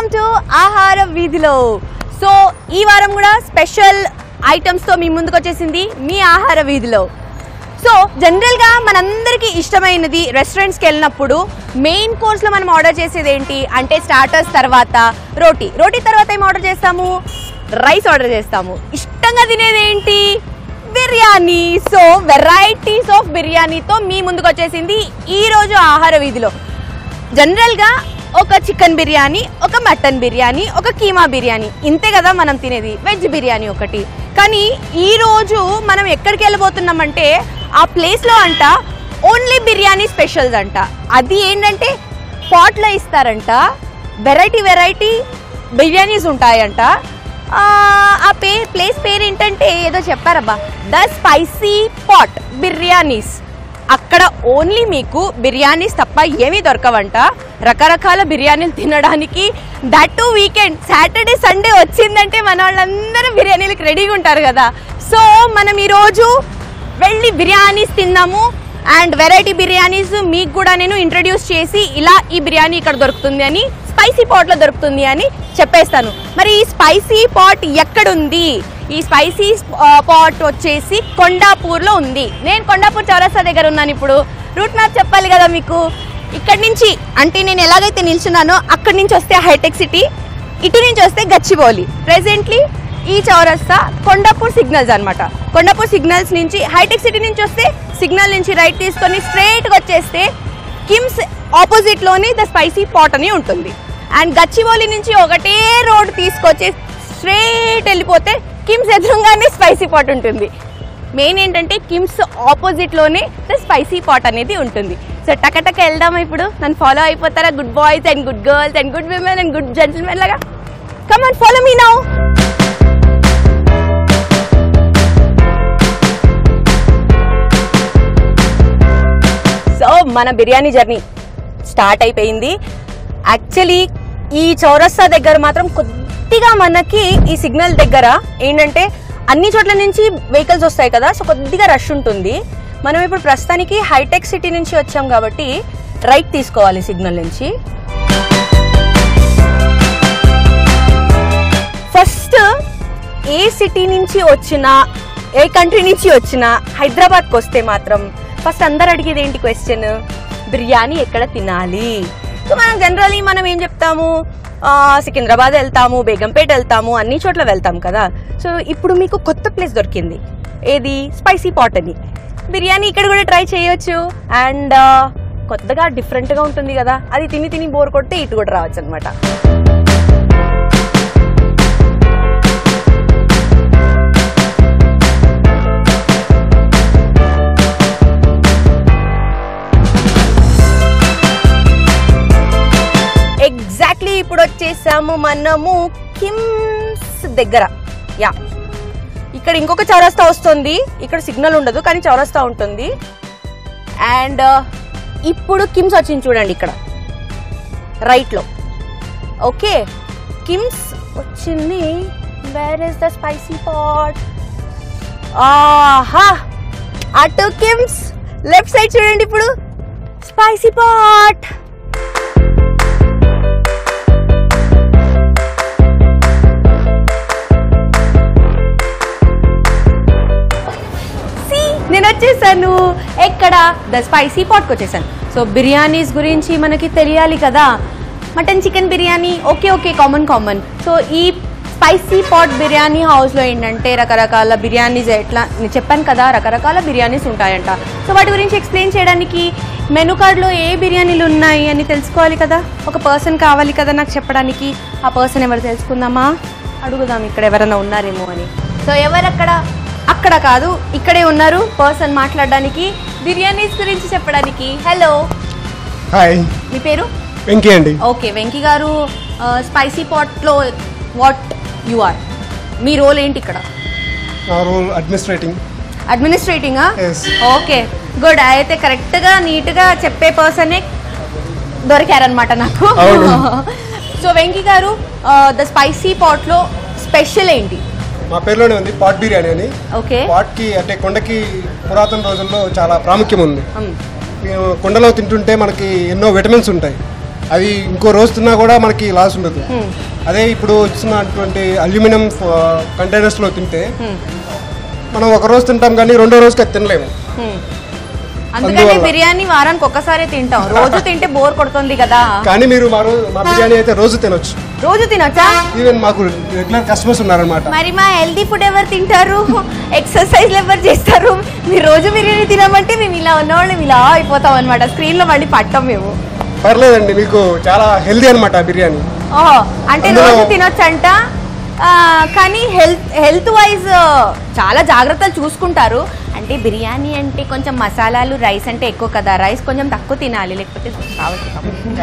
Welcome to ఆహార వీధిలో so ఈ వారం కూడా స్పెషల్ ఐటమ్స్తో మీ ముందుకు వచ్చేసింది మీ ఆహార వీధిలో సో జనరల్గా మనందరికీ ఇష్టమైనది రెస్టారెంట్స్కి వెళ్ళినప్పుడు మెయిన్ కోర్స్లో మనం ఆర్డర్ చేసేది ఏంటి అంటే స్టార్టర్స్ తర్వాత రోటీ రోటీ తర్వాత ఏం ఆర్డర్ చేస్తాము రైస్ ఆర్డర్ చేస్తాము ఇష్టంగా తినేది ఏంటి బిర్యానీ సో వెరైటీస్ ఆఫ్ బిర్యానీతో మీ ముందుకు వచ్చేసింది ఈ రోజు ఆహార వీధిలో జనరల్గా ఒక చికెన్ బిర్యానీ ఒక మటన్ బిర్యానీ ఒక కీమా బిర్యానీ ఇంతే కదా మనం తినేది వెజ్ బిర్యానీ ఒకటి కానీ ఈ రోజు మనం ఎక్కడికి వెళ్ళబోతున్నామంటే ఆ ప్లేస్లో అంట ఓన్లీ బిర్యానీ స్పెషల్స్ అంట అది ఏంటంటే పాట్లో ఇస్తారంట వెరైటీ వెరైటీ బిర్యానీస్ ఉంటాయంట ఆ, ఆ పే ప్లేస్ పేరు ఏంటంటే ఏదో చెప్పారబ్బా ద స్పైసీ పాట్ బిర్యానీస్ అక్కడ ఓన్లీ మీకు బిర్యానీస్ తప్ప ఏమీ దొరకవంట రకరకాల బిర్యానీలు తినడానికి that too weekend Saturday Sunday వచ్చిందంటే మన వాళ్ళందరూ బిర్యానీలకు రెడీగా ఉంటారు కదా సో మనం ఈరోజు వెళ్ళి బిర్యానీస్ తిందాము అండ్ వెరైటీ బిర్యానీస్ మీకు కూడా నేను ఇంట్రడ్యూస్ చేసి ఇలా ఈ బిర్యానీ ఇక్కడ దొరుకుతుంది అని స్పైసీ పాట్లో దొరుకుతుంది అని చెప్పేస్తాను మరి ఈ స్పైసీ పాట్ ఎక్కడుంది ఈ స్పైసీ పాట్ వచ్చేసి కొండాపూర్లో ఉంది నేను కొండాపూర్ చౌరస్తా దగ్గర ఉన్నాను ఇప్పుడు రూట్ మ్యాప్ చెప్పాలి కదా మీకు ఇక్కడి నుంచి అంటే నేను ఎలాగైతే నిల్చున్నానో అక్కడి నుంచి వస్తే హైటెక్ సిటీ ఇటు నుంచి వస్తే గచ్చిబౌలి ప్రెసెంట్లీ ఈ చౌరస్తా కొండాపూర్ సిగ్నల్స్ అన్నమాట కొండాపూర్ సిగ్నల్స్ నుంచి హైటెక్ సిటీ నుంచి వస్తే సిగ్నల్ నుంచి రైట్ తీసుకొని స్ట్రైట్గా వచ్చేస్తే కిమ్స్ ఆపోజిట్లోనే ద స్పైసీ పాట్ అని ఉంటుంది అండ్ గచ్చిబౌలి నుంచి ఒకటే రోడ్ తీసుకొచ్చి స్ట్రైట్ వెళ్ళిపోతే కిమ్స్ ఎదురుగానే స్పైసీ పాట్ ఉంటుంది మెయిన్ ఏంటంటే కిమ్స్ ఆపోజిట్లోనే ద స్పైసీ పాట్ అనేది ఉంటుంది సో టకటక వెళ్దామా ఇప్పుడు నన్ను ఫాలో అయిపోతారా good boys and good girls and good women and good gentlemen లాగా come and follow me now so మన బిర్యానీ జర్నీ స్టార్ట్ అయిపోయింది యాక్చువల్లీ ఈ చౌరస్తా దగ్గర మాత్రం కొద్దిగా మనకి ఈ సిగ్నల్ దగ్గర ఏంటంటే అన్ని చోట్ల నుంచి వెహికల్స్ వస్తాయి కదా సో కొద్దిగా రష్ ఉంటుంది మనం ఇప్పుడు ప్రస్తుతానికి హైటెక్ సిటీ నుంచి వచ్చాం కాబట్టి రైట్ తీసుకోవాలి సిగ్నల్ నుంచి ఫస్ట్ ఏ సిటీ నుంచి వచ్చినా ఏ కంట్రీ నుంచి వచ్చినా హైదరాబాద్కి వస్తే మాత్రం ఫస్ట్ అందరు అడిగేది ఏంటి క్వశ్చన్ బిర్యానీ ఎక్కడ తినాలి సో మనం జనరలీ మనం ఏం చెప్తాము ఆ, సికింద్రాబాద్ వెళ్తాము బేగంపేట వెళ్తాము అన్ని చోట్ల వెళ్తాం కదా సో ఇప్పుడు మీకు కొత్త ప్లేస్ దొరికింది ఏది స్పైసీ పాట్ అని బిర్యానీ ఇక్కడ కూడా ట్రై చేయొచ్చు అండ్ కొత్తగా డిఫరెంట్గా ఉంటుంది కదా అది తిని తిని బోర్ కొడితే ఇటు కూడా రావచ్చు అనమాట ఎగ్జాక్ట్లీ ఇప్పుడు వచ్చేసాము మనము కిమ్స్ దగ్గర యా ఇక్కడ ఇంకొక చౌరస్తా వస్తుంది ఇక్కడ సిగ్నల్ ఉండదు కానీ చౌరస్తా ఉంటుంది అండ్ ఇప్పుడు కిమ్స్ వచ్చింది చూడండి ఇక్కడ రైట్లో ఓకే కిమ్స్ వచ్చింది where is the spicy pot ఆహా అటు కిమ్స్ లెఫ్ట్ సైడ్ చూడండి ఇప్పుడు స్పైసీ పాట్ See, నేను వచ్చేసాను ఎక్కడ ద స్పైసీ పాట్కి వచ్చేసాను సో బిర్యానీస్ గురించి మనకి తెలియాలి కదా mutton chicken biryani okay okay common common so ఈ స్పైసీ పాట్ బిర్యానీ హౌస్లో ఏంటంటే రకరకాల బిర్యానీస్ ఎట్లా నేను చెప్పాను కదా రకరకాల బిర్యానీస్ ఉంటాయంట సో వాటి గురించి ఎక్స్ప్లెయిన్ చేయడానికి మెనూ కార్డ్లో ఏ బిర్యానీలు ఉన్నాయి అని తెలుసుకోవాలి కదా ఒక పర్సన్ కావాలి కదా నాకు చెప్పడానికి ఆ పర్సన్ ఎవరు తెలుసుకుందామా అడుగుదాం ఇక్కడ ఎవరైనా ఉన్నారేమో అని సో ఎవరక్కడ అక్కడ కాదు ఇక్కడే ఉన్నారు పర్సన్ మాట్లాడడానికి బిర్యానీస్ గురించి చెప్పడానికి హలో హాయ్ మీ పేరు వెంకీ అండి ఓకే వెంకీ గారు స్పైసీ పాట్లో వాట్ యు ఆర్ మీ రోల్ ఏంటి ఇక్కడ నా రోల్ అడ్మినిస్ట్రేటింగ్ అడ్మినిస్ట్రేటింగా Yes. ఓకే గుడ్ అయితే కరెక్ట్గా నీట్గా చెప్పే పర్సనే దొరికారనమాట నాకు అవును. సో వెంకీ గారు ద స్పైసీ పాట్లో స్పెషల్ ఏంటి మా పేరులోనే ఉంది పాట్ బిర్యానీ అని ఓకే పాట్కి అంటే కొండకి పురాతన రోజుల్లో చాలా ప్రాముఖ్యం ఉంది మేము కొండలో తింటుంటే మనకి ఎన్నో విటమిన్స్ ఉంటాయి అది ఇంకో రోజు తిన్నా కూడా మనకి లాస్ ఉండదు Hmm. అదే ఇప్పుడు వచ్చినటువంటి అల్యూమినియం కంటైనర్స్లో తింటే Hmm. మనం ఒక రోజు తింటాం కానీ రెండో రోజుకి అది తినలేము హ్మ్. అందుకని అందువల్ల. బిర్యానీ వారానికి ఒక్కసారి తింటాం రోజు తింటే బోర్ కొడుతుంది కదా కానీ మీరు మా రోజు మా బిర్యానీ అయితే రోజు తినొచ్చు రోజు తినొచ్చా ఈవెన్ మాకు రెగ్యులర్ కస్టమర్స్ ఉన్నారనమాట మరి మా హెల్తీ ఫుడ్ ఎవరు తింటారు ఎక్సర్సైజ్ ఎవరు చేస్తారు మీరు రోజు బిర్యానీ తినమంటే మేము ఇలా ఉన్నవాళ్ళం ఇలా అయిపోతాం అనమాట స్క్రీన్ లో మళ్ళీ పట్టాం మేము పర్లేదండి మీకు చాలా హెల్దీ అనమాట బిర్యానీ ఓహో అంటే అందులో- రోజు తినొచ్చంట ఆ, కానీ హెల్త్ హెల్త్ వైజ్ చాలా జాగ్రత్తలు చూసుకుంటారు అంటే బిర్యానీ అంటే కొంచెం మసాలాలు రైస్ అంటే ఎక్కువ కదా రైస్ కొంచెం తక్కువ తినాలి లేకపోతే రావచ్చు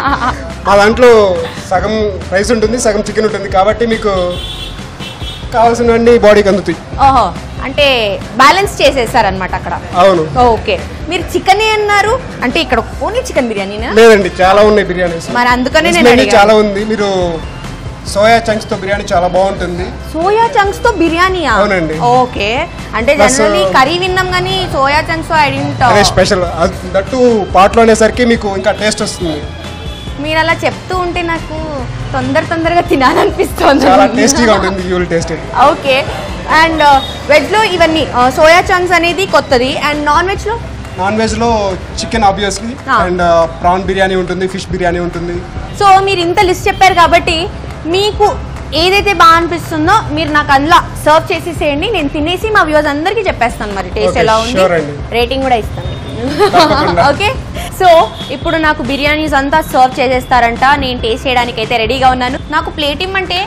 మా దాంట్లో సగం రైస్ ఉంటుంది సగం చికెన్ ఉంటుంది కాబట్టి మీకు కావాల్సినవన్నీ బాడీకి అందుతాయి ఓహో అంటే బ్యాలెన్స్ చేసేసారనమాట అక్కడ అవును ఓకే మీరు చికెన్ అన్నారు అంటే ఇక్కడ ఓన్లీ చికెన్ బిర్యానీనా లేదండి చాలా ఉన్నాయి బిర్యానీస్ మరి అందుకనే నేను మెనూ అడిగాను. చాలా ఉంది మీరు సోయా చంక్స్ తో బిర్యానీ చాలా బాగుంటుంది సోయా చంక్స్ తో బిర్యానీయా అవునండి. ఓకే అంటే Plus, జనరల్లీ కర్రీ విన్నాం కానీ సోయా చంక్స్ ఐ డింట్ అదే స్పెషల్ దట్టు పాట్లో అనేసరికి మీకు ఇంకా టేస్ట్ వస్తుంది మీరు అలా చెప్తూ ఉంటే నాకు తొందర తొందరగా తినాలనిపిస్తుంది చాలా టేస్టీగా ఉంటుంది you will taste it okay and veg లో ఇవన్నీ సోయా చంక్స్ అనేది కొత్తది అండ్ నాన్ వెజ్ లో నాన్ వెజ్ లో chicken obviously Ah. And prawn biryani ఉంటుంది ఫిష్ బిర్యానీ ఉంటుంది సో మీరు ఇంత లిస్ట్ చెప్పారు కాబట్టి మీకు ఏదైతే బాగా అనిపిస్తుందో మీరు నాకు అందులో సర్వ్ చేసేసేయండి నేను తినేసి మా వ్యూస్ అందరికీ చెప్పేస్తాను మరి టేస్ట్ Okay, ఎలా ఉంది sure అండి. రేటింగ్ కూడా ఇస్తాను తప్పకుండా. ఓకే సో ఇప్పుడు నాకు బిర్యానీస్ అంతా సర్వ్ చేసేస్తారంట నేను టేస్ట్ చేయడానికి అయితే రెడీగా ఉన్నాను నాకు ప్లేట్ ఇమ్మంటే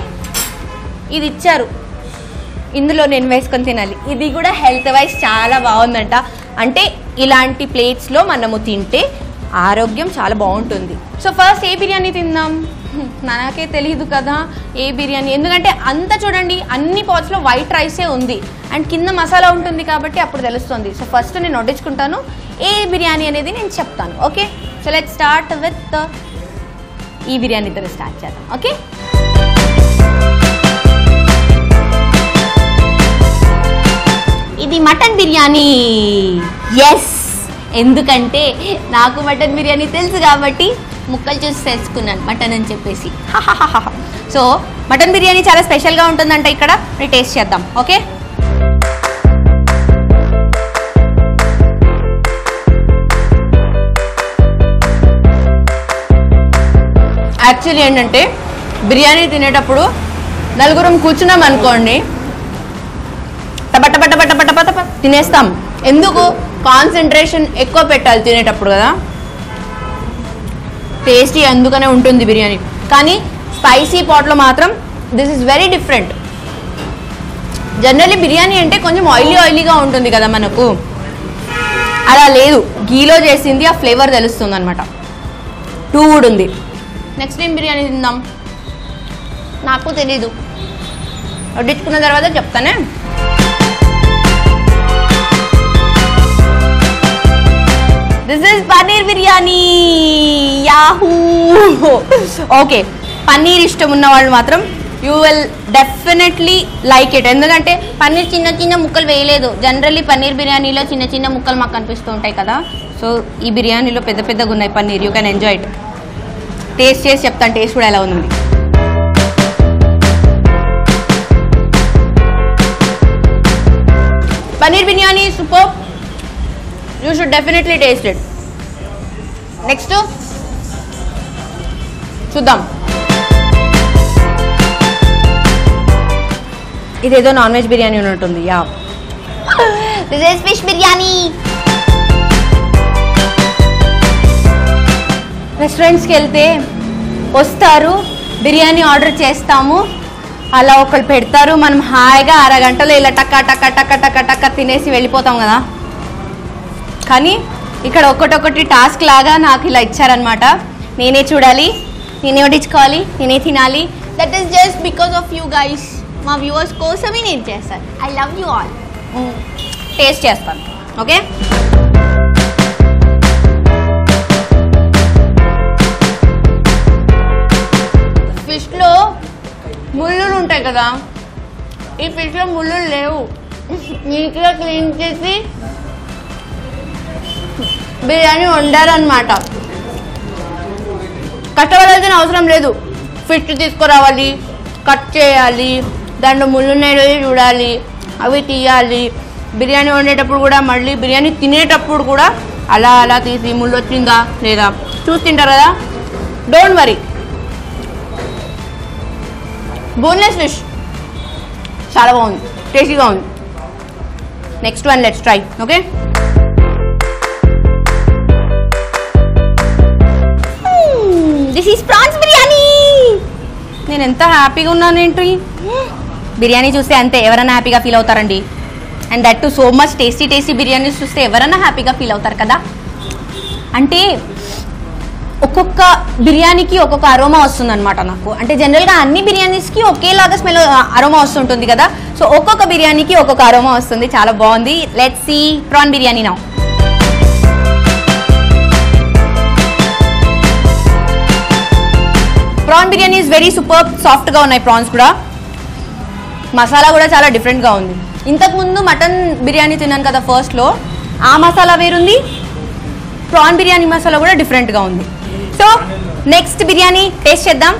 ఇది ఇచ్చారు ఇందులో నేను వేసుకొని తినాలి ఇది కూడా హెల్త్ వైజ్ చాలా బాగుందంట అంటే ఇలాంటి ప్లేట్స్లో మనము తింటే ఆరోగ్యం చాలా బాగుంటుంది సో ఫస్ట్ ఏ బిర్యానీ తిందాం హ్మ్, నాకే తెలియదు కదా ఏ బిర్యానీ ఎందుకంటే అంతా చూడండి అన్ని పాట్స్లో వైట్ రైసే ఉంది అండ్ కింద మసాలా ఉంటుంది కాబట్టి అప్పుడు తెలుస్తుంది సో ఫస్ట్ నేను వడ్డించుకుంటాను ఏ బిర్యానీ అనేది నేను చెప్తాను okay so let start with ఈ బిర్యానీతో స్టార్ట్ చేద్దాం ఓకే ఇది మటన్ బిర్యానీ ఎస్ ఎందుకంటే నాకు మటన్ బిర్యానీ తెలుసు కాబట్టి ముక్కలు చూసి తెలుసుకున్నాను మటన్ అని చెప్పేసి సో మటన్ బిర్యానీ చాలా స్పెషల్గా ఉంటుందంట ఇక్కడ మరి టేస్ట్ చేద్దాం ఓకే యాక్చువల్లీ ఏంటంటే బిర్యానీ తినేటప్పుడు నలుగురం కూర్చున్నాం అనుకోండి టపట పట పట పట పట పట తినేస్తాం ఎందుకు కాన్సన్ట్రేషన్ ఎక్కువ పెట్టాలి తినేటప్పుడు కదా టేస్టీ అందుకనే ఉంటుంది బిర్యానీ కానీ స్పైసీ పాట్లో మాత్రం this is very different generally biryani అంటే కొంచెం ఆయిలీ ఆయిలీగా ఉంటుంది కదా మనకు అలా లేదు గీలో చేసింది ఆ ఫ్లేవర్ తెలుస్తుంది అనమాట టూ కూడా ఉంది నెక్స్ట్ ఏం బిర్యానీ తిందాం నాకు తెలీదు వడ్డించుకున్న తర్వాత చెప్తానే this is paneer biryani yahoo okay paneer ఇష్టం ఉన్న వాళ్ళు మాత్రం you will definitely like it ఎందుకంటే పన్నీర్ చిన్న చిన్న ముక్కలు వేయలేదు జనరల్లీ పన్నీర్ బిర్యానీలో చిన్న చిన్న ముక్కలు మాకు కనిపిస్తూ ఉంటాయి కదా సో ఈ బిర్యానీలో పెద్ద పెద్దగా ఉన్నాయి paneer you can enjoy it taste చేసి చెప్తాను టేస్ట్ కూడా ఎలా ఉంది paneer biryani super you should definitely taste it next చూద్దాం ఇదేదో నాన్ వెజ్ బిర్యానీ ఉన్నట్టుంది yeah this is fish biryani రెస్టారెంట్స్కి వెళ్తే వస్తారు బిర్యానీ ఆర్డర్ చేస్తాము అలా ఒకళ్ళు పెడతారు మనం హాయిగా అరగంటలో ఇలా టక్క టక్క టక్క టక్క టక్క తినేసి వెళ్ళిపోతాం కదా కానీ ఇక్కడ ఒక్కటొక్కటి టాస్క్ లాగా నాకు ఇలా ఇచ్చారనమాట నేనే చూడాలి నేనే వడ్డించుకోవాలి నేనే తినాలి that is just because of you guys మా వ్యూవర్స్ కోసమే నేను చేస్తాను I love you all taste చేస్తాను ఓకే ఫిష్లో ముళ్ళులు ఉంటాయి కదా ఈ ఫిష్లో ముళ్ళులు లేవు నీట్గా క్లీన్ చేసి బిర్యానీ వండారనమాట కష్టపడాల్సిన అవసరం లేదు ఫిష్ తీసుకురావాలి కట్ చేయాలి దాంట్లో ముళ్ళు నేడు చూడాలి అవి తీయాలి బిర్యానీ వండేటప్పుడు కూడా మళ్ళీ బిర్యానీ తినేటప్పుడు కూడా అలా అలా తీసి ముళ్ళు వచ్చిందా లేదా చూసి తింటారు కదా డోంట్ వరీ బోన్లెస్ ఫిష్ చాలా బాగుంది టేస్టీగా ఉంది next one let's try okay this is prawns biryani నేను ఎంత హ్యాపీగా ఉన్నాను ఏంటి బిర్యానీ చూస్తే అంతే ఎవరైనా హ్యాపీగా ఫీల్ అవుతారండి and that too so much tasty tasty biryanis చూస్తే ఎవరైనా హ్యాపీగా ఫీల్ అవుతారు కదా అంటే ఒక్కొక్క బిర్యానీకి ఒక్కొక్క అరోమా వస్తుంది అనమాట నాకు అంటే జనరల్గా అన్ని బిర్యానీస్కి ఒకేలాగా స్మెల్ అరోమా వస్తుంటుంది కదా సో ఒక్కొక్క బిర్యానీకి ఒక్కొక్క అరోమా వస్తుంది చాలా బాగుంది లెట్ సి ప్రాన్ బిర్యానీ నా prawn biryani is very super సాఫ్ట్గా ఉన్నాయి ప్రాన్స్ కూడా మసాలా కూడా చాలా డిఫరెంట్గా ఉంది ఇంతకుముందు మటన్ బిర్యానీ తిన్నాను కదా ఫస్ట్లో ఆ మసాలా వేరుంది ప్రాన్ బిర్యానీ మసాలా కూడా డిఫరెంట్గా ఉంది సో నెక్స్ట్ బిర్యానీ టేస్ట్ చేద్దాం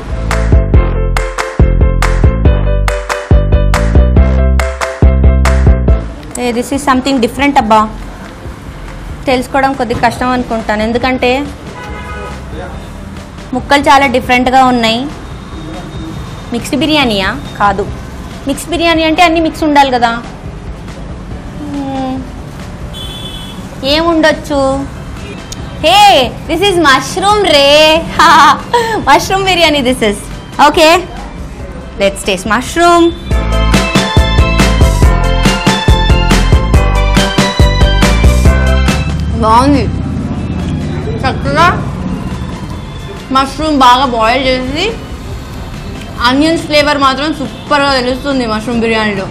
దిస్ ఈజ్ సంథింగ్ డిఫరెంట్ అబ్బా తెలుసుకోవడం కొద్దిగా కష్టం అనుకుంటాను ఎందుకంటే ముక్కలు చాలా డిఫరెంట్గా ఉన్నాయి మిక్స్డ్ బిర్యానీయా కాదు మిక్స్ బిర్యానీ అంటే అన్ని మిక్స్ ఉండాలి కదా మ్మ్. ఏముండొచ్చు హే దిస్ ఈజ్ మష్రూమ్ రే mushroom biryani this is okay let's taste mushroom బాగుంది చక్కగా మష్రూమ్ బాగా బాయిల్ చేసి ఆనియన్స్ ఫ్లేవర్ మాత్రం సూపర్గా తెలుస్తుంది మష్రూమ్ బిర్యానీలో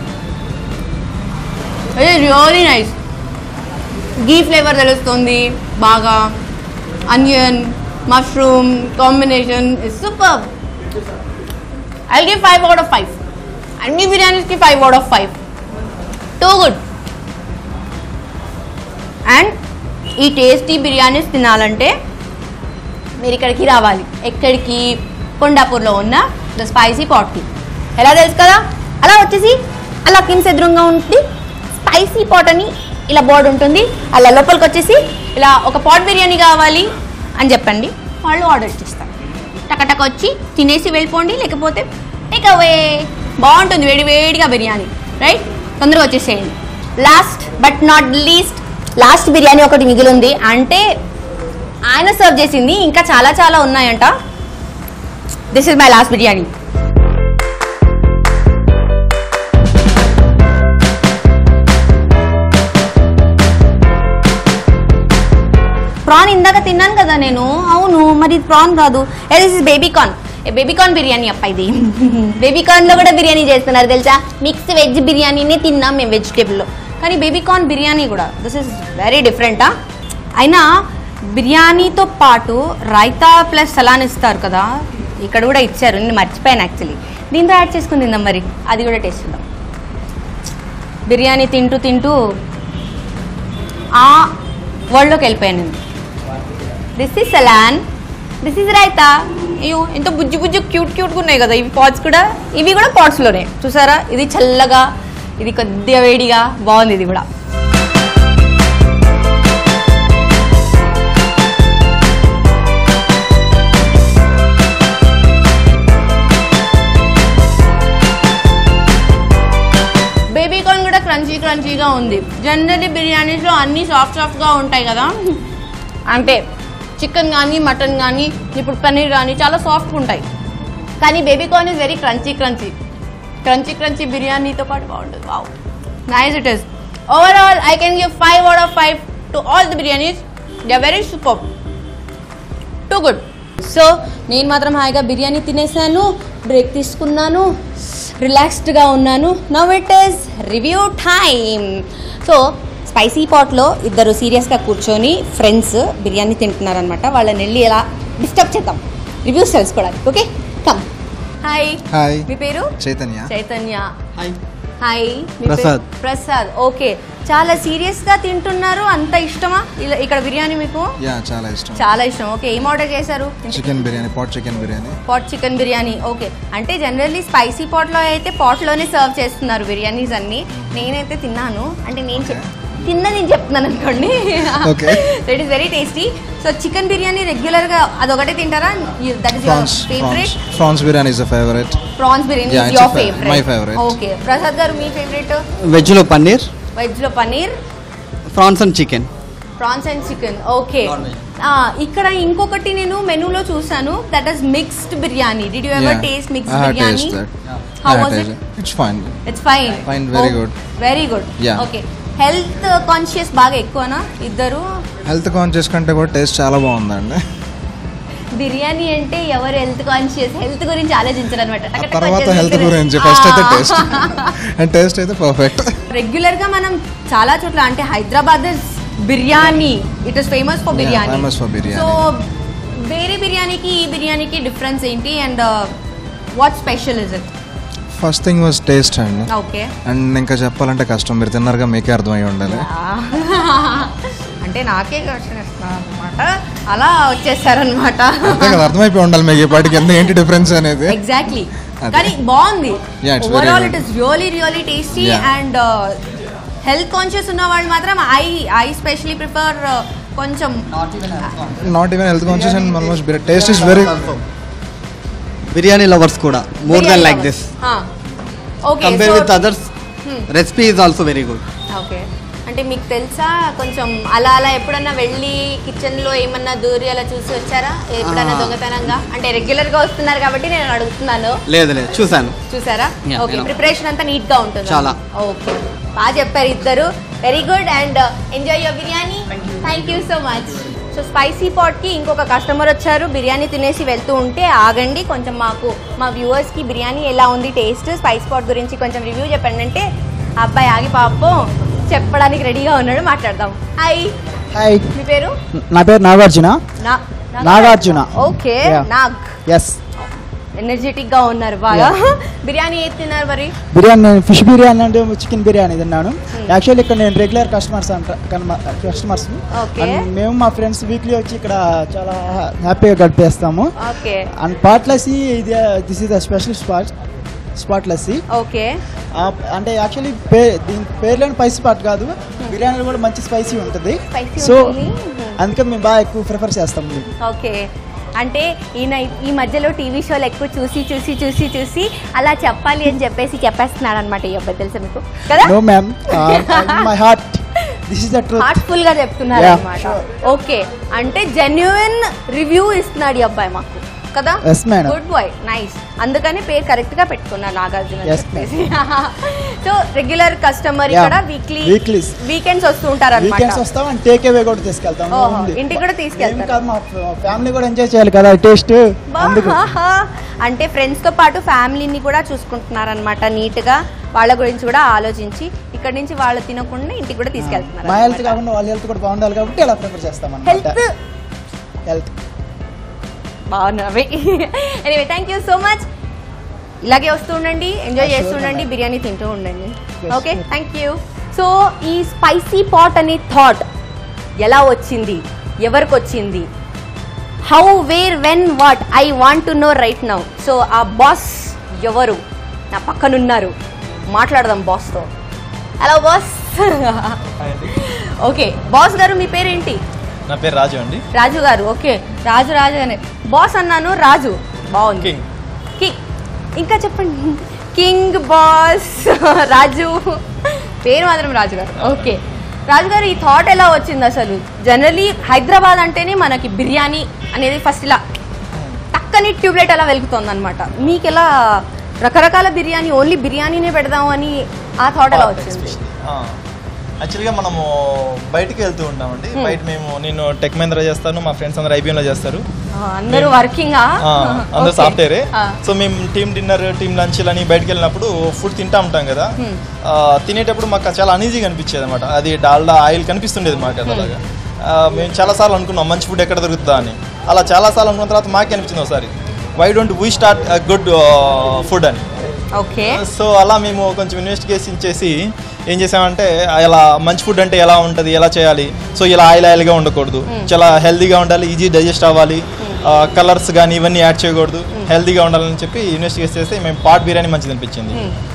ఇది రియలీ నైస్ గీ ఫ్లేవర్ తెలుస్తుంది బాగా onion mushroom combination is super I give five out of five అన్ని బిర్యానీస్కి five out of five too good and ఈ టేస్టీ బిర్యానీస్ తినాలంటే మీరు ఇక్కడికి రావాలి ఎక్కడికి కొండాపూర్లో ఉన్న ద స్పైసీ పాట్కి ఎలా తెలుసు కదా అలా వచ్చేసి అలా కిమ్స్ ఎదురుగా ఉంటుంది స్పైసీ పాట్ అని ఇలా బోర్డు ఉంటుంది అలా లోపలికి వచ్చేసి ఇలా ఒక పాట్ బిర్యానీ కావాలి అని చెప్పండి వాళ్ళు ఆర్డర్ ఇచ్చేస్తారు టకటక వచ్చి తినేసి వెళ్ళిపోండి లేకపోతే టేక్ అవే బాగుంటుంది వేడి వేడిగా బిర్యానీ రైట్ తొందరగా వచ్చేసేయండి last but not least last biryani ఒకటి మిగిలి ఉంది అంటే ఆయన సర్వ్ చేసింది ఇంకా చాలా చాలా ఉన్నాయంట this is my last biryani prawn ఇందాక తిన్నాను కదా నేను అవును మరి ఇది ప్రాన్ కాదు this is baby corn baby corn biryani అప్ప ఇది బేబీ కార్న్లో కూడా బిర్యానీ చేస్తున్నారు తెలుసా మిక్స్ వెజ్ బిర్యానీనే తిన్నాం మేము వెజిటేబుల్లో కానీ బేబీ కార్న్ బిర్యానీ కూడా దిస్ ఇస్ వెరీ డిఫరెంటా అయినా బిర్యానీతో పాటు రైతా ప్లస్ సలాన్ ఇస్తారు కదా ఇక్కడ కూడా ఇచ్చారు నేను మర్చిపోయాను యాక్చువల్లీ దీంతో యాడ్ చేసుకుని తిందాం మరి అది కూడా టేస్ట్ చేద్దాం బిర్యానీ తింటూ తింటూ ఆ వరల్డ్లోకి వెళ్ళిపోయాను నేను this is salan this is raita అయ్యో ఎంత బుజ్జి బుజ్జి క్యూట్ క్యూట్గా ఉన్నాయి కదా ఇవి పాట్స్ కూడా ఇవి కూడా పాట్స్లోనే చూసారా ఇది చల్లగా ఇది కొద్దిగా వేడిగా బాగుంది ఇది కూడా బేబీ కార్న్ కూడా క్రంచీ క్రంచీగా ఉంది జనరల్లీ బిర్యానీస్లో అన్నీ సాఫ్ట్ సాఫ్ట్గా ఉంటాయి కదా అంటే చికెన్ కానీ మటన్ కానీ ఇప్పుడు పన్నీర్ కానీ చాలా సాఫ్ట్గా ఉంటాయి కానీ baby corn is very crunchy crunchy crunchy crunchy బిర్యానీతో పాటు బాగుంటుంది wow nice it is overall I can give five out of five to all the biryanis they are very super too good so నేను మాత్రం హాయిగా బిర్యానీ తినేసాను బ్రేక్ తీసుకున్నాను రిలాక్స్డ్గా ఉన్నాను now it is review time so spicy పాట్లో ఇద్దరు సీరియస్గా కూర్చొని ఫ్రెండ్స్ బిర్యానీ తింటున్నారనమాట వాళ్ళని వెళ్ళి ఎలా డిస్టర్బ్ చేద్దాం రివ్యూస్ తెలుసుకోవడానికి ఓకే కమ్ హాయ్ హాయ్ మీ పేరు చైతన్య చైతన్య హాయ్ హాయ్ మీ పేరు? ప్రసాద్. ప్రసాద్ ఓకే చాలా సీరియస్ గా తింటున్నారు అంత ఇష్టమా ఇలా- ఇక్కడ బిర్యానీ మీకు యా చాలా ఇష్టం చాలా ఇష్టం ఓకే ఏం ఆర్డర్ చేశారు chicken biryani pot chicken biryani pot chicken biryani okay అంటే జనరల్లీ స్పైసీ పాట్లో అయితే పాట్లోనే సర్వ్ చేస్తున్నారు బిర్యానీస్ అన్ని నేనైతే తిన్నాను అంటే నేను చెప్ తిన్న నేను చెప్తున్నాను అనుకోండి Okay. That is very tasty so chicken biryani regular గా అదొకటే తింటారా that is your prawns favourite prawns prawns biryani is a favourite prawns biryani Yeah, is it's a your fa- favourite my favorite. Okay Prasad garu మీ ఫేవరెట్ వెజ్లో పన్నీర్ వెజ్ లో paneer prawns and chicken prawns and chicken okay Non-veg. ఇక్కడ ఇంకొకటి నేను మెనూలో చూసాను that is mixed biryani did you ever taste mixed I have biryani tasted that. How I have was it tasted. It's fine. It's fine Fine, very good. Very good Yeah. Okay health conscious బాగా ఎక్కువనా ఇద్దరు health conscious కంటే కూడా taste చాలా బాగుందండి బిర్యానీ అంటే ఎవరు health conscious health గురించి ఆలోచించారు అనమాట ఆ తర్వాత హెల్త్ గురించి ఫస్ట్ అయితే టేస్ట్ అండ్ టేస్ట్ అయితే పర్ఫెక్ట్ రెగ్యులర్ గా మనం చాలా చోట్ల అంటే Hyderabad biryani it is famous for Yeah, biryani famous for biryani. So వేరే బిర్యానీకి ఈ బిర్యానీకి డిఫరెన్స్ ఏంటి and what special is it first thing was taste అండి ఓకే అండ్ ఇంకా చెప్పాలంటే కష్టం మీరు తిన్నారుగా మీకే అర్థమై ఉండాలి అంటే నాకే అనమాట అలా వచ్చేసారనమాట అంతే కదా అర్థమైపోయి ఉండాలి మీకు ఈ పాటికి ఎంత ఏంటి డిఫరెన్స్ అనేది ఎగ్జాక్ట్లీ అదే. కానీ బాగుంది Yeah, it's very overall good. It is really really tasty Yeah. And health conscious ఉన్న వాళ్ళు మాత్రం ఐ ఐ స్పెషలీ ప్రిఫర్ కొంచెం not even health conscious and almost taste is very biryani lovers కూడా more than like this okay compare with others recipe is also very good okay అంటే మీకు తెలుసా కొంచెం అలా అలా ఎప్పుడన్నా వెళ్ళి కిచెన్ లో ఏమన్నా దూరి అలా చూసి వచ్చారా ఎప్పుడన్నా ఆ. దొంగతనంగా అంటే రెగ్యులర్ గా వస్తున్నారు కాబట్టి నేను అడుగుతున్నాను లేదు లేదు చూశాను చూసారా Yeah, ఓకే yeah. ప్రిపరేషన్ అంతా నీట్ గా ఉంటుంది చాలా. ఓకే బాగా చెప్పారు ఇద్దరు very good and enjoy your biryani thank you so much so spicy pot కి ఇంకొక కస్టమర్ వచ్చారు బిర్యానీ తినేసి వెళ్తూ ఉంటే ఆగండి కొంచెం మాకు మా వ్యూవర్స్ కి బిర్యానీ ఎలా ఉంది టేస్ట్ స్పైసీ పాట్ గురించి కొంచెం రివ్యూ చెప్పండి అంటే ఆ అబ్బాయి ఆగి పాపం చెప్పడానికి రెడీగా ఉన్నాడు మాట్లాడదాం హాయ్ హాయ్ మీ పేరు నా పేరు నాగార్జున నా నాగార్జున. Okay Yeah. నాగ్ ఎస్ ఎనర్జెటిక్ గా ఉన్నారు బాగా బిర్యానీ ఏది తిన్నారు మరి బిర్యానీ నేను fish biryani and chicken biryani తిన్నాను యాక్చువల్లీ ఇక్కడ నేను రెగ్యులర్ కస్టమర్స్ అంట కస్టమర్స్ Okay. మేము మా ఫ్రెండ్స్ వీక్లీ వచ్చి ఇక్కడ చాలా హ్యాపీగా గడిపేస్తాము ఓకే అండ్ పాట్ లస్సీ ఇది this is the special spot spot lassi okay అంటే యాక్చువల్లీ పే దీని పేర్లోని స్పైసీ పాట్ కాదు బిర్యానీలో కూడా మంచి స్పైసీ ఉంటుంది Spicy సో ఉంటుంది. అందుకే మేము బాగా ఎక్కువ ప్రిఫర్ చేస్తాము ఓకే అంటే ఈయన ఈ మధ్యలో టీవీ షోలు ఎక్కువ చూసి చూసి చూసి చూసి అలా చెప్పాలి అని చెప్పేసి చెప్పేస్తున్నాడు అనమాట ఈ అబ్బాయి తెలుసా మీకు కదా no ma'am my heart this is the truth heartful గా చెప్తున్నారు Yeah, అనమాట sure. ఓకే అంటే జెన్యున్ రివ్యూ ఇస్తున్నాడు ఈ అబ్బాయి మాకు కదా Yes, madam. Good boy nice అందుకని పేరు కరెక్ట్ గా పెట్టుకున్నా నాగార్జున అని Yes, చెప్పేసి సో రెగ్యులర్ కస్టమర్ Yeah, ఇక్కడ వీక్లీ weeklies. వీకెండ్స్ వస్తూ ఉంటారు వీకెండ్స్ అనమాట వస్తాం అండ్ టేక్ అవే కూడా తీసుకెళ్తాం ఓహో, ఉంది. ఇంటికి కూడా తీసుకెళ్తారు. మేము కాదు, మా ఫ్యామిలీ కూడా ఎంజాయ్ చేయాలి కదా టేస్ట్ అందుకు అంటే ఫ్రెండ్స్ తో పాటు ఫ్యామిలీని కూడా చూసుకుంటున్నారనమాట నీట్ గా వాళ్ళ గురించి కూడా ఆలోచించి ఇక్కడ నుంచి వాళ్ళు తినకుండా ఇంటికి కూడా తీసుకెళ్తున్నారు మా హెల్త్ కాకుండా వాళ్ళ హెల్త్ కూడా బాగుండాలి కాబట్టి అలా ప్రిఫర్ చేస్తాం హెల్త్ అనమాట హెల్త్ బాగున్నవి anyway thank you so much ఇలాగే వస్తూ ఉండండి ఎంజాయ్ Sure, చేస్తూ ఉండండి madam. బిర్యానీ తింటూ ఉండండి Yes, okay sure. Thank you so ఈ స్పైసీ పాట్ అనే థాట్ ఎలా వచ్చింది ఎవరికి వచ్చింది how where when what I want to know right now so ఆ బాస్ ఎవరు నా పక్కనున్నారు మాట్లాడదాం బాస్తో hello boss okay boss garu మీ పేరేంటి నా పేరు రాజు అండి రాజు గారు ఓకే రాజు రాజు అనే బాస్ అన్నాను రాజు బాగుంది కింగ్ కింగ్ ఇంకా చెప్పండి కింగ్ బాస్ రాజు పేరు మాత్రం రాజు గారు ఓకే రాజు గారు ఈ థాట్ ఎలా వచ్చింది అసలు జనరలీ హైదరాబాద్ అంటేనే మనకి బిర్యానీ అనేది ఫస్ట్ ఇలా టక్కని ట్యూబ్లైట్ అలా వెలుగుతుంది అనమాట మీకు ఎలా రకరకాల బిర్యానీ ఓన్లీ బిర్యానీనే పెడదాం అని ఆ థాట్ ఎలా వచ్చింది యాక్చువల్గా మనము బయటికి వెళ్తూ ఉంటామండి బయట మేము నేను టెక్ మహేంద్ర చేస్తాను మా ఫ్రెండ్స్ అందరు ఐబీఎంలో చేస్తారు ఆ, అందరూ వర్కింగ్ ఆ, అందరు సాఫ్ట్వేరే సో మేము టీమ్ డిన్నర్ టీమ్ లంచ్ అని బయటకు వెళ్ళినప్పుడు ఫుడ్ తింటా ఉంటాం కదా ఆ, తినేటప్పుడు మాకు చాలా అనీజీగా అనిపించేది అనమాట అది డాల్డా ఆయిల్ కనిపిస్తుండేది మాకు అలాగా ఆ, మేము చాలాసార్లు అనుకున్నాం మంచి ఫుడ్ ఎక్కడ దొరుకుతుందా అని అలా చాలాసార్లు అనుకున్న తర్వాత మాకే అనిపించింది ఒకసారి why don't we start good food అని ఓకే సో అలా మేము కొంచెం ఇన్వెస్టిగేషన్ చేసి ఏం చేసామంటే ఇలా మంచి ఫుడ్ అంటే ఎలా ఉంటుంది ఎలా చేయాలి సో ఇలా ఆయిల్ ఆయిల్గా ఉండకూడదు చాలా హెల్తీగా ఉండాలి ఈజీ డైజెస్ట్ అవ్వాలి కలర్స్ కానీ ఇవన్నీ యాడ్ చేయకూడదు హెల్తీగా ఉండాలని చెప్పి ఇన్వెస్టిగేట్ చేస్తే మేము పాట్ బిర్యానీ మంచిది అనిపించింది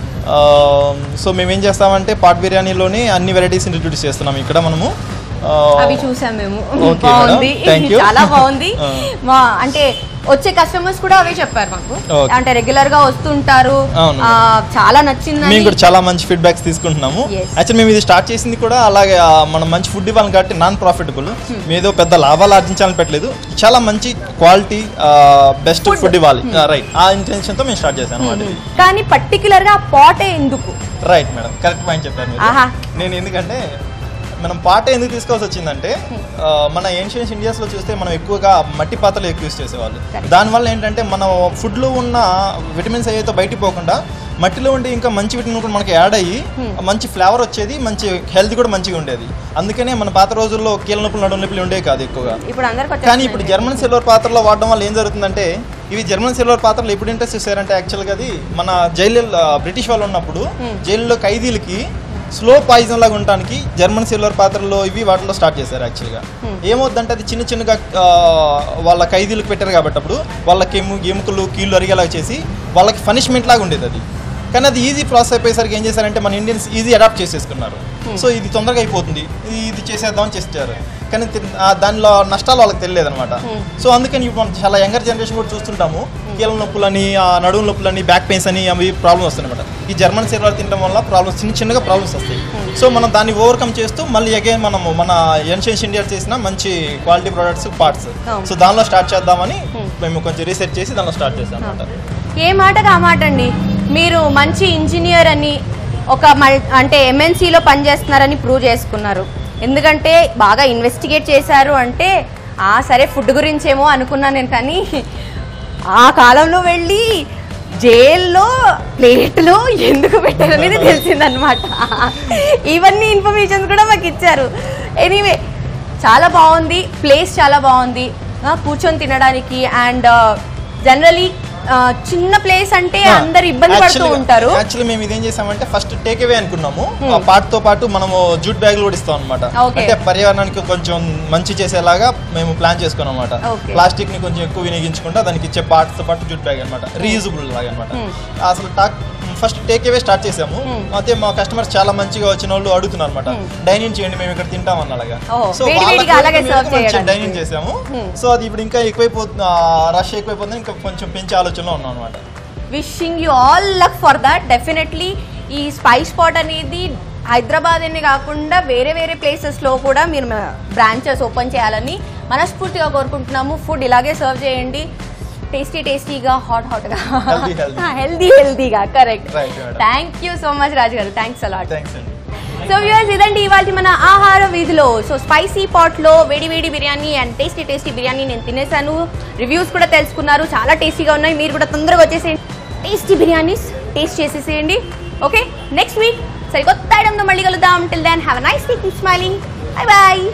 సో మేము ఏం చేస్తామంటే పాట్ బిర్యానీలోనే అన్ని వెరైటీస్ ఇంట్రడ్యూస్ చేస్తున్నాం ఇక్కడ మనము ఆ, అవి చూసాం మేము Okay, బాగుంది madam. Thank you. చాలా బాగుంది ఆ. మా అంటే వచ్చే కస్టమర్స్ కూడా అవే చెప్పారు మాకు Okay. అంటే రెగ్యులర్ గా వస్తుంటారు అవును. ఆ, చాలా నచ్చిందని మేము కూడా చాలా మంచి ఫీడ్బ్యాక్స్ తీసుకుంటున్నాము Yes. యాక్చువల్ మేము ఇది స్టార్ట్ చేసింది కూడా అలాగే ఆ, మనం మంచి ఫుడ్ ఇవ్వాలి కాబట్టి నాన్ ప్రాఫిటబుల్ ఏదో పెద్ద లాభాలు ఆర్జించాలని పెట్టలేదు చాలా మంచి క్వాలిటీ బెస్ట్ Food. ఫుడ్ ఇవ్వాలి రైట్ ఆ ఇంటెన్షన్తో మేము స్టార్ట్ చేశాను అనమాట ఇది కానీ పర్టికులర్ గా ఆ పాటే ఎందుకు రైట్ మేడం కరెక్ట్ పాయింట్ చెప్పారు మీరు ఆహా. నేను ఎందుకంటే మనం పాట ఎందుకు తీసుకోవాల్సి వచ్చిందంటే ఆ, మన ఏన్షియన్స్ ఇండియాస్లో చూస్తే మనం ఎక్కువగా మట్టి పాత్రలు ఎక్కువ యూస్ చేసేవాళ్ళు Correct. దానివల్ల ఏంటంటే మన ఫుడ్లో ఉన్న విటమిన్స్ ఏవైతే బయటికి పోకుండా మట్టిలో ఉండి ఇంకా మంచి విటమిన్ కూడా మనకి యాడ్ అయ్యి మంచి ఫ్లేవర్ వచ్చేది మంచి హెల్త్ కూడా మంచిగా ఉండేది అందుకనే మన పాత రోజుల్లో కీళ్ళ నొప్పులు నడుము నొప్పులు ఉండేవి కాదు ఎక్కువగా ఇప్పుడు అందరికి కానీ ఇప్పుడు జర్మన్ సిల్వర్ పాత్రలో వాడడం వల్ల ఏం జరుగుతుందంటే ఇవి జర్మన్ సిల్వర్ పాత్రలు ఎప్పుడు ఇంట్రెస్ట్ చేశారంటే యాక్చువల్గా అది మన జైలు బ్రిటిష్ వాళ్ళు ఉన్నప్పుడు జైల్లో ఖైదీలకి స్లో పాయిజన్ లాగా ఉండడానికి జర్మన్ సిల్వర్ పాత్రలో ఇవి వాటిలో స్టార్ట్ చేశారు యాక్చువల్గా ఏమవుద్దంటే అది చిన్న చిన్నగా ఆ, వాళ్ళ ఖైదీలకు పెట్టారు కాబట్టి అప్పుడు వాళ్ళకి ఎము ఎముకలు కీళ్ళు అరిగేలాగా చేసి వాళ్ళకి పనిష్మెంట్ లాగా ఉండేది అది కానీ అది ఈజీ ప్రాసెస్ అయిపోయేసరికి ఏం చేశారంటే మన ఇండియన్స్ ఈజీ అడాప్ట్ చేసేసుకున్నారు సో ఇది తొందరగా అయిపోతుంది ఇది ఇది చేసేద్దామని చేస్తారు కానీ తిన్- ఆ దానిలో నష్టాలు వాళ్ళకి తెలియలేదు అనమాట సో అందుకని ఇప్పుడు మనం చాలా యంగర్ జనరేషన్ కూడా చూస్తుంటాము కీళ్ళ నొప్పులని ఆ నడుము నొప్పులని బ్యాక్ పెయిన్స్ అని అవి ప్రాబ్లమ్స్ వస్తాయి అనమాట ఈ జర్మన్ సిర్వాలు తినడం వల్ల ప్రాబ్లమ్స్ చిన్న చిన్నగా ప్రాబ్లమ్స్ వస్తాయి సో మనం దాన్ని ఓవర్కమ్ చేస్తూ మళ్ళీ అగైన్ మనము మన ఎన్షియన్స్ ఇండియా చేసిన మంచి క్వాలిటీ ప్రొడక్ట్స్ పార్ట్స్ అవును. సో దానిలో స్టార్ట్ చేద్దామని మేము కొంచెం రీసెర్చ్ చేసి దానిలో స్టార్ట్ చేసాం అనమాట ఏ మాటగా ఆ మాట అండి మీరు మంచి ఇంజనీర్ అని ఒక మల్ అంటే ఎంఎన్సీలో పనిచేస్తున్నారని ప్రూవ్ చేసుకున్నారు ఎందుకంటే బాగా ఇన్వెస్టిగేట్ చేశారు అంటే ఆ సరే ఫుడ్ గురించేమో అనుకున్నాను నేను కానీ ఆ కాలంలో వెళ్ళి జైల్లో ప్లేట్లో ఎందుకు పెట్టారనేది తెలిసిందనమాట ఇవన్నీ ఇన్ఫర్మేషన్స్ కూడా మాకు ఇచ్చారు ఎనీవే చాలా బాగుంది ప్లేస్ చాలా బాగుంది ఆ, కూర్చొని తినడానికి అండ్ జనరలీ చిన్న ప్లేస్ అంటే అందరు ఇబ్బంది పడుతూ ఉంటారు యాక్చువల్లీ మేము ఇదేం చేసామంటే ఫస్ట్ టేక్ అవే అనుకున్నాము ఆ పార్ట్ తో పాటు మనము జూట్ బ్యాగ్ కూడా ఇస్తాం అనమాట Okay. అంటే పర్యావరణానికి కొంచెం మంచి చేసేలాగా మేము ప్లాన్ చేసుకున్నాం అనమాట Okay. ప్లాస్టిక్ ని కొంచెం ఎక్కువ వినియోగించకుండా దానికి ఇచ్చే పార్ట్స్ తో పాటు జూట్ బ్యాగ్ అనమాట రీయూజబుల్ లాగా అనమాట అసలు టాక్ ఫస్ట్ టేక్ అవే స్టార్ట్ చేసాము అయితే మా కస్టమర్స్ చాలా మంచిగా వచ్చిన వాళ్ళు అడుగుతున్నారు అనమాట డైనింగ్ చేయండి మేము ఇక్కడ తింటాం అన్నలాగా ఓహో, వేడి వేడిగా అలాగే serve చేయడానికి. డైనింగ్ చేసాము సో అది ఇప్పుడు ఇంకా ఎక్కువైపోతుంది రష్ ఎక్కువైపోతుంది ఇంకా కొంచెం పెంచే ఆలోచనలో ఉన్నాం అనమాట wishing you all luck for that definitely ఈ స్పైస్ స్పాట్ అనేది హైదరాబాద్ అనే కాకుండా వేరే వేరే ప్లేసెస్లో కూడా మీరు బ్రాంచెస్ ఓపెన్ చేయాలని మనస్ఫూర్తిగా కోరుకుంటున్నాము ఫుడ్ ఇలాగే సర్వ్ చేయండి టేస్టీ టేస్టీగా హాట్ హాట్గా Healthy, healthy. హెల్దీ హెల్దీగా correct Right, madam. Thank you so much Raju garu thanks a lot thanks అండి సో వ్యూవర్స్ ఇదండి ఇవాళ మన ఆహార వీధిలో సో స్పైసీ పాట్లో వేడి వేడి biryani and tasty tasty biryani నేను తినేసాను రివ్యూస్ కూడా తెలుసుకున్నారు చాలా టేస్టీగా ఉన్నాయి మీరు కూడా తొందరగా వచ్చేసేయండి టేస్టీ బిర్యానీస్ టేస్ట్ చేసేసేయండి ఓకే నెక్స్ట్ వీక్ సరికొత్త ఐటమ్తో మళ్ళీ కలుద్దాం till then have nice week smiling bye bye